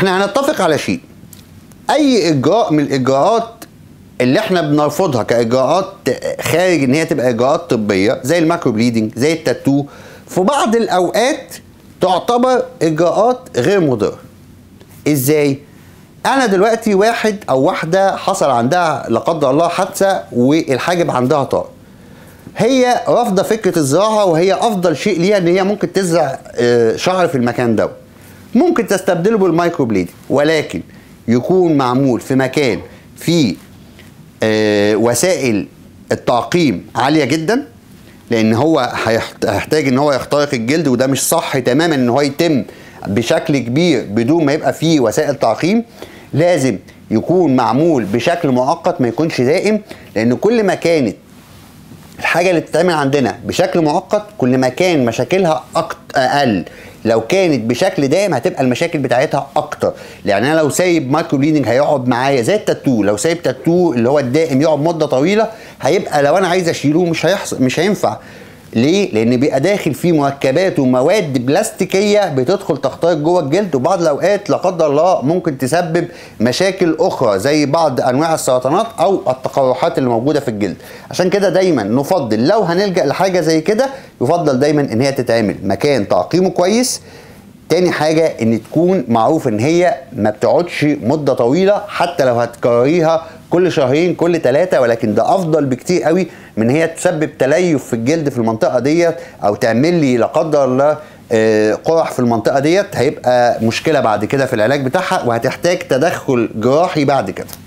احنا هنتفق على شيء اي اجراء من الاجراءات اللي احنا بنرفضها كاجراءات خارج ان هي تبقى اجراءات طبيه زي الماكرو بليدنج زي التاتو في بعض الاوقات تعتبر اجراءات غير مضره ازاي انا دلوقتي واحد او واحده حصل عندها لا قدر الله حادثه والحاجب عندها طار هي رافضه فكره الزراعه وهي افضل شيء ليها ان هي ممكن تزرع آه، شعر في المكان ده ممكن تستبدله بالمايكرو بليد ولكن يكون معمول في مكان فيه آه، وسائل التعقيم عاليه جدا لان هو هيحت- هيحتاج ان هو يخترق الجلد وده مش صح تماما ان هو يتم بشكل كبير بدون ما يبقى فيه وسائل تعقيم لازم يكون معمول بشكل مؤقت ما يكونش دائم لان كل ما كانت الحاجه اللي بتتعمل عندنا بشكل مؤقت كل ما كان مشاكلها أكت اقل لو كانت بشكل دائم هتبقى المشاكل بتاعتها اكتر يعني انا لو سايب مايكرو بليدنج هيقعد معايا زي التاتو لو سايب تاتو اللي هو الدائم يقعد مده طويله هيبقى لو انا عايز اشيله مش هيحصل مش هينفع ليه؟ لان بيبقى داخل فيه مركبات ومواد بلاستيكيه بتدخل تخترق جوه الجلد وبعض الاوقات لا قدر الله ممكن تسبب مشاكل اخرى زي بعض انواع السرطانات او التقرحات اللي موجوده في الجلد عشان كده دايما نفضل لو هنلجا لحاجه زي كده يفضل دايما ان هي تتعمل مكان تعقيمه كويس تاني حاجة ان تكون معروف ان هي ما بتقعدش مدة طويلة حتى لو هتكرريها كل شهرين كل ثلاثة ولكن ده افضل بكتير قوي من هي تسبب تليف في الجلد في المنطقة ديت او تعمل لي لا قدر الله آه، قرح في المنطقة ديت هيبقى مشكلة بعد كده في العلاج بتاعها وهتحتاج تدخل جراحي بعد كده